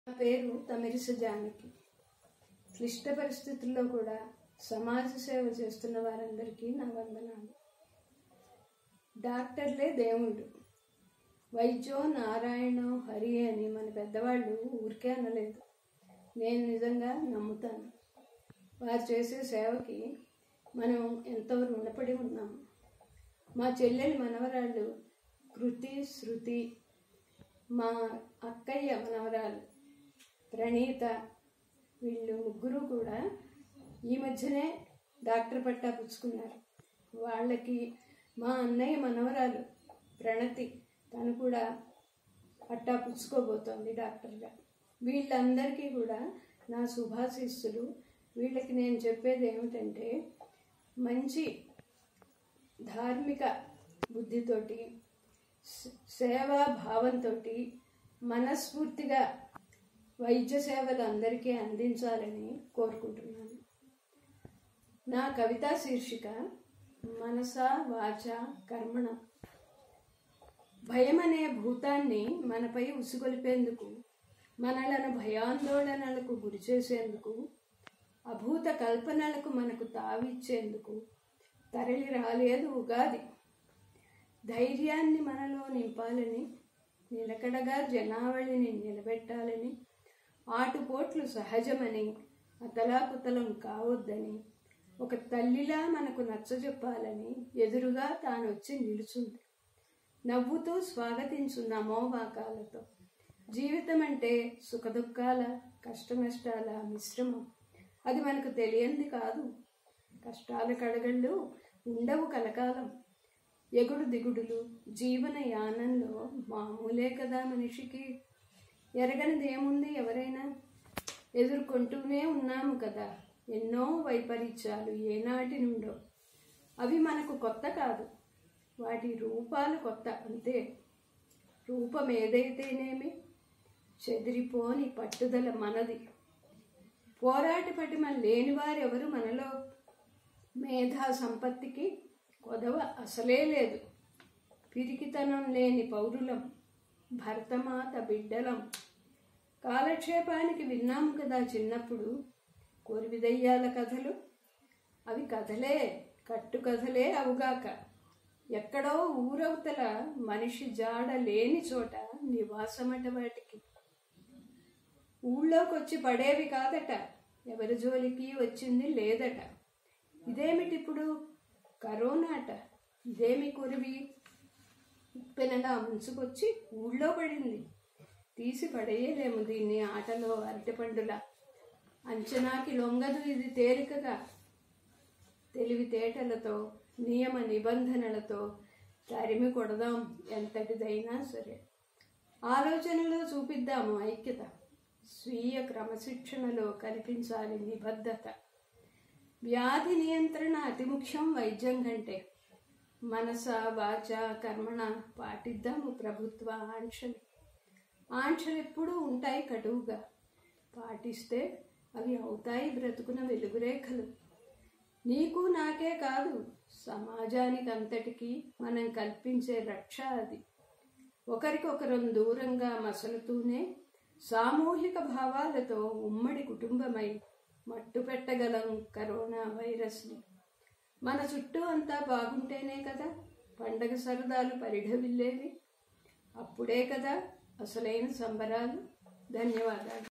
నా పేరు తమిరిస జానకి క్లిష్ట పరిస్థితుల్లో కూడా సమాజ సేవ చేస్తున్న వారందరికీ నా వందనాలు డాక్టర్లే దేవుడు వైద్యో నారాయణో హరి అని మన పెద్దవాళ్ళు ఊరికే అనలేదు నేను నిజంగా నమ్ముతాను వారు చేసే సేవకి మనం ఎంతో రుణపడి ఉన్నాము మా చెల్లెలి మనవరాళ్ళు కృతి శృతి మా అక్కయ్య మనవరాలు ప్రణీత వీళ్ళు ముగ్గురు కూడా ఈ మధ్యనే డాక్టర్ పట్టా పుచ్చుకున్నారు వాళ్ళకి మా అన్నయ్య మనవరాలు ప్రణతి తను కూడా పట్టా పుచ్చుకోబోతోంది డాక్టర్గా వీళ్ళందరికీ కూడా నా శుభాశీస్సులు వీళ్ళకి నేను చెప్పేది ఏమిటంటే మంచి ధార్మిక బుద్ధితోటి స- సేవా భావంతో మనస్ఫూర్తిగా వైద్య సేవలు అందరికీ అందించాలని కోరుకుంటున్నాను నా కవితా శీర్షిక మనస వాచ కర్మణ భయం అనే భూతాన్ని మనపై ఉసుగొలిపేందుకు మనలను భయాందోళనలకు గురి చేసేందుకు అభూత కల్పనలకు మనకు తావిచ్చేందుకు తరలి రాలేదు ఉగాది ధైర్యాన్ని మనలో నింపాలని నిలకడగా జనావళిని నిలబెట్టాలని ఆటుపోట్లు సహజమని అతలాకుతలం కావద్దని ఒక తల్లిలా మనకు నచ్చజెప్పాలని ఎదురుగా తానొచ్చి నిలుచుంది నవ్వుతూ స్వాగతించు నమోవాకాలతో జీవితం అంటే సుఖదుఖాల కష్టనష్టాల మిశ్రమం అది మనకు తెలియంది కాదు కష్టాల కడగళ్ళు ఉండవు కలకాలం ఎగుడు దిగుడులు జీవన యానంలో మామూలే కదా మనిషికి ఎరగనిది ఏముంది ఎవరైనా ఎదుర్కొంటూనే ఉన్నాము కదా ఎన్నో వైపరీత్యాలు ఏనాటి నుండో అవి మనకు కొత్త కాదు వాటి రూపాలు కొత్త అంతే రూపం ఏదైతేనేమి చెదిరిపోని పట్టుదల మనది పోరాట పటిమ లేని వారెవరు మనలో మేధా సంపత్తికి కొదవ అసలే లేదు పిరికితనం లేని పౌరులం భరతమాత బిడ్డలం కాలక్షేపానికి విన్నాము కదా చిన్నప్పుడు కోరివిదయ్యాల కథలు అవి కథలే కట్టు కథలే అవుగాక ఎక్కడో ఊరవతల మనిషి జాడ లేని చోట నివాసమట వాటికి ఊళ్ళోకి వచ్చి పడేవి కాదట ఎవరి జోలికి వచ్చింది లేదట ఇదేమిటిప్పుడు కరోనాట ఇదేమి కురివి ఉప్పెనలా ముంచుకొచ్చి ఊళ్ళో పడింది తీసి పడేయలేము దీన్ని ఆటలో అరటిపండులా అంచనాకి లొంగదు ఇది తేలికగా తెలివితేటలతో నియమ నిబంధనలతో తరిమి కొడదాం ఎంతటిదైనా సరే ఆలోచనలో చూపిద్దాము ఐక్యత స్వీయ క్రమశిక్షణలో కనిపించాలి నిబద్ధత వ్యాధి నియంత్రణ అతి ముఖ్యం వైద్యం కంటే మనస వాచ కర్మణ పాటిద్దాము ప్రభుత్వ ఆంక్షలు ఆంక్షలు ఎప్పుడూ ఉంటాయి కటువుగా పాటిస్తే అవి అవుతాయి బ్రతుకున వెలుగురేఖలు నీకు నాకే కాదు సమాజానికి అంతటికీ మనం కల్పించే రక్ష అది ఒకరికొకరం దూరంగా మసలుతూనే సామూహిక భావాలతో ఉమ్మడి కుటుంబమై మట్టు పెట్టగలం కరోనా వైరస్ని మన చుట్టూ అంతా బాగుంటేనే కదా పండగ సరదాలు పరిఢవిల్లేవి అప్పుడే కదా అసలైన సంబరాలు ధన్యవాదాలు